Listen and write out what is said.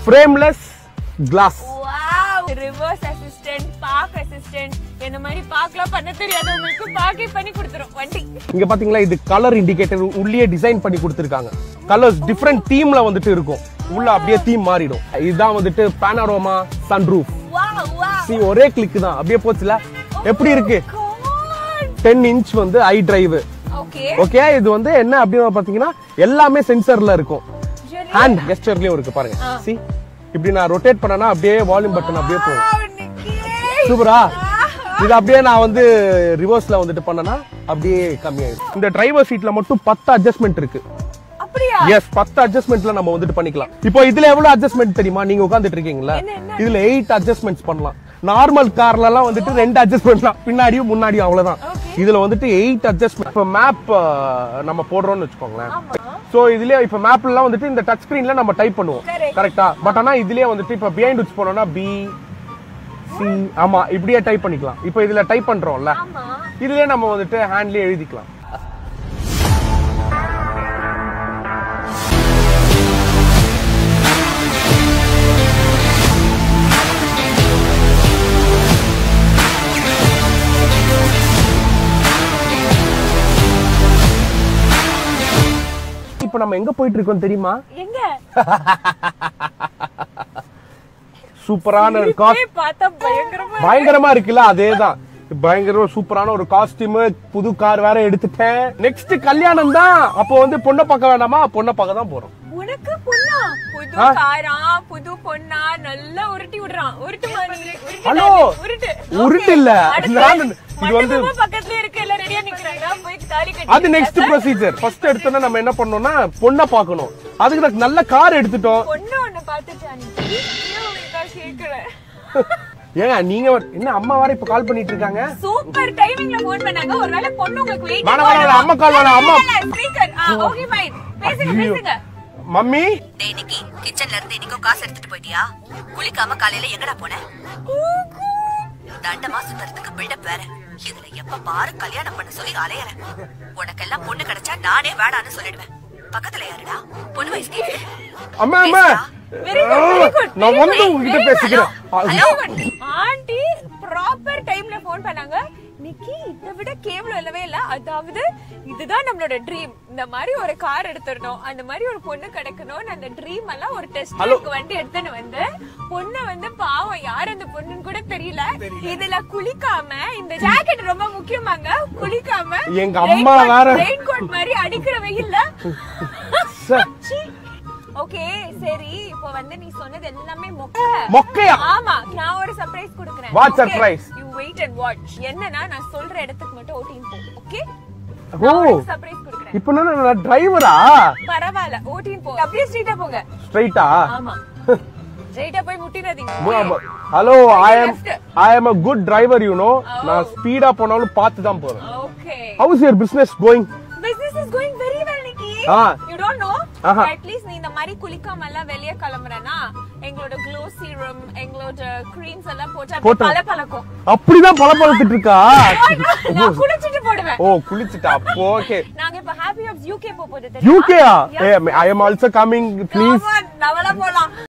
Frameless glass wow reverse assistant park assistant என்ன மாதிரி பார்க்லாம் பண்ண தெரியாதவங்களுக்கு பார்க்கே பண்ணி கொடுத்துரும் வண்டி இங்க பாத்தீங்களா இது கலர் இண்டிகேட்டர் உள்ளே டிசைன் பண்ணி கொடுத்துருக்காங்க கலர்ஸ் டிஃப்ரெண்ட் தீம்ல வந்துட்டு இருக்கும் உள்ள அப்படியே தீம் மாறிடும் இதுதான் வந்துட்டு பேனரோமா சன்ரூஃப் வாவ் வாவ் சி ஒரே கிளிக் தான் அப்படியே போச்சுல எப்படி இருக்கு டென் இன்ச் வந்து ஐ டிரைவ் ஓகே ஓகே இது வந்து என்ன அப்படின்னு பாத்தீங்கன்னா எல்லாமே சென்சர்ல இருக்கும் ஹேண்ட் கெஸ்டர்லயும் இருக்கு பாருங்க சி இப்படி நான் ரொட்டேட் பண்ணனா அப்படியே வால்யூம் பட்டன் அப்படியே போகும் சூப்பரா இது அப்படியே நான் வந்து ரிவர்ஸ்ல வந்துட்டு பண்ணனா அப்படியே கம்மியாயிடும் இந்த டிரைவர் சீட்ல மட்டும் பத்து அட்ஜஸ்ட்மெண்ட் இருக்கு அப்படியா எஸ் பத்து அட்ஜஸ்ட்மெண்ட்ல நம்ம வந்துட்டு பண்ணிக்கலாம் இப்போ இதுல எவ்வளவு அட்ஜஸ்ட்மெண்ட் தெரியுமா நீங்க உட்கார்ந்துட்டு இருக்கீங்களா என்ன, என்ன? இதுல எயிட் அட்ஜஸ்ட்மெண்ட்ஸ் பண்ணலாம் நார்மல் கார்ல எல்லாம் வந்துட்டு ரெண்டு அட்ஜஸ்ட்மெண்ட் தான் பின்னாடியும் முன்னாடியும் அவ்வளவுதான் இதுல வந்துட்டு எயிட் அட்ஜஸ்ட்மெண்ட் இப்போ மேப் நம்ம போடுறோம்னு வச்சுக்கோங்களேன் சோ இதுலயே இப்ப மேப்ல எல்லாம் வந்துட்டு இந்த டச் ஸ்கிரீன்ல நம்ம டைப் பண்ணுவோம் Correct. கரெக்டா பட் ஆனா இதுலயே வந்துட்டு இப்ப பிஹைண்ட் வச்சு போனோம்னா பி சி ஆமா இப்படியே டைப் பண்ணிக்கலாம் இப்போ இதுல டைப் பண்றோம்ல ஆமா இதுலயே நம்ம வந்துட்டு ஹேண்ட்லயே எழுதிக்கலாம் இப்போ நம்ம எங்க போயிட்டு இருக்கோம் தெரியுமா எங்க சூப்பரான ஒரு காஸ்ட் போய் பார்த்தா பயங்கரமா பயங்கரமா இருக்குல்ல அதேதான் பயங்கர சூப்பரான ஒரு காஸ்டியூம் புது கார் வேற எடுத்துட்டேன் நெக்ஸ்ட் கல்யாணம் தான் அப்போ வந்து பொண்ணை பார்க்க வேண்டாமா பொண்ணை பார்க்க தான் போறோம் உனக்கு பொண்ணா புது ஆ? காரா புது பொண்ணா நல்லா உருட்டி விடுறான் உருட்டு மாதிரி உருட்டு ஹலோ டாடி, உருட்டு உருட்டு இல்ல அடுத்து நான் இது வந்து மண்டபமும் பக்கத்துல இருக்கு எல்லாம் ரெடியா நிக்கிறாங்க போய் தாலி கட்டி அது நெக்ஸ்ட் ப்ரொசீஜர் ஃபர்ஸ்ட் எடுத்தோன்னா நம்ம என்ன பண்ணோம்னா பொண்ணை பார்க்கணும் அதுக்கு நான் நல்ல கார் எடுத்துட்டோம் பொண்ணு ஒண்ணு பாத்துட்டு அன்னைக்கு இன்னும் உங்களுக்கு கேக்குறேன் ஏங்க நீங்க ஒரு- என்ன அம்மா வேற இப்ப கால் பண்ணிட்டு இருக்காங்க சூப்பர் டைமிங்ல போன் பண்ணாங்க ஒருவேளை பொண்ணு உங்களுக்கு வெயிட் வேணாம், வேணாம், அம்மா call வேணாம், அம்மா. ஸ்பீக்கர் ஓகே ஃபைன் பேசுங்க பேசுங்க மம்மி டேய் நிக்கி கிச்சன்ல இருந்து இன்னைக்கோ காசு எடுத்துட்டு போயிட்டியா குளிக்காம காலையில எங்கடா போன தண்டமா சுத்துறதுக்கு பில்டப் வேற இதுல எப்ப பாரு கல்யாணம் பண்ண சொல்லி அலையற உனக்கெல்லாம் பொண்ணு கிடைச்சா நானே வேணான்னு சொல்லிடுவேன் பக்கத்துல யாருடா பொண்ணு வயசு கேக்குது அம்மா அம்மா வெரி குட் வெரி குட் நான் வந்து உங்ககிட்ட பேசிக்கிறேன் ஹலோ ஆண்டி ப்ராப்பர் டைம்ல போன் பண்ணாங்க நிக்கி இதை விட கேவலம் இல்லவே இல்ல அதாவது இதுதான் நம்மளோட ட்ரீம் இந்த மாதிரி ஒரு கார் எடுத்துடணும் அந்த மாதிரி ஒரு பொண்ணு கிடைக்கணும்னு அந்த ட்ரீம் எல்லாம் ஒரு டெஸ்ட் வண்டி எடுத்துன்னு வந்து பொண்ணு வந்து பாவம் யார் அந்த பொண்ணுன்னு கூட தெரியல இதுல குளிக்காம இந்த ஜாக்கெட் ரொம்ப முக்கியமாங்க குளிக்காம எங்க அம்மா வேற- ரெயின் கோட் மாதிரி அடிக்கிற வெயில்ல சே. ஓகே சரி இப்போ வந்து நீ சொன்னது எல்லாமே மொக்க மொக்கையா ஆமா நான் ஒரு சர்ப்ரைஸ் கொடுக்கறேன் What surprise? You wait and watch என்னன்னா நான் சொல்ற இடத்துக்கு மட்டும் ஓட்டின் போ ஓகே ஓ சர்ப்ரைஸ் கொடுக்கறேன் இப்போ நான் டிரைவரா பரவாயில்ல ஓட்டின் போ அப்படியே ஸ்ட்ரைட்டா போங்க ஸ்ட்ரைட்டா ஆமா ஸ்ட்ரைட்டா போய் முட்டிடாதீங்க hello I am I am a good driver you know நான் ஸ்பீடா போனாலும் பார்த்து தான் போறேன் okay how's your business going business is going very well Nikki ah. you don't know ஆஹா. அட்லீஸ்ட் நீ இந்த மாதிரி குளிக்காம எல்லாம் வெளிய கிளம்புறனா எங்களோட க்ளோ சீரம் எங்களோட creams எல்லாம் போட்டு போட்டு- பல பழக்கும் அப்படிதான் பல பழத்துட்டு இருக்கா நான் குளிச்சிட்டு போடுவேன் ஓ குளிச்சுட்டா அப்போ ஓகே நாங்க இப்ப ஹாப்பி ஆஃப் யூகே போக போகுது யூகேயா I am also coming please நம்மள போலாம்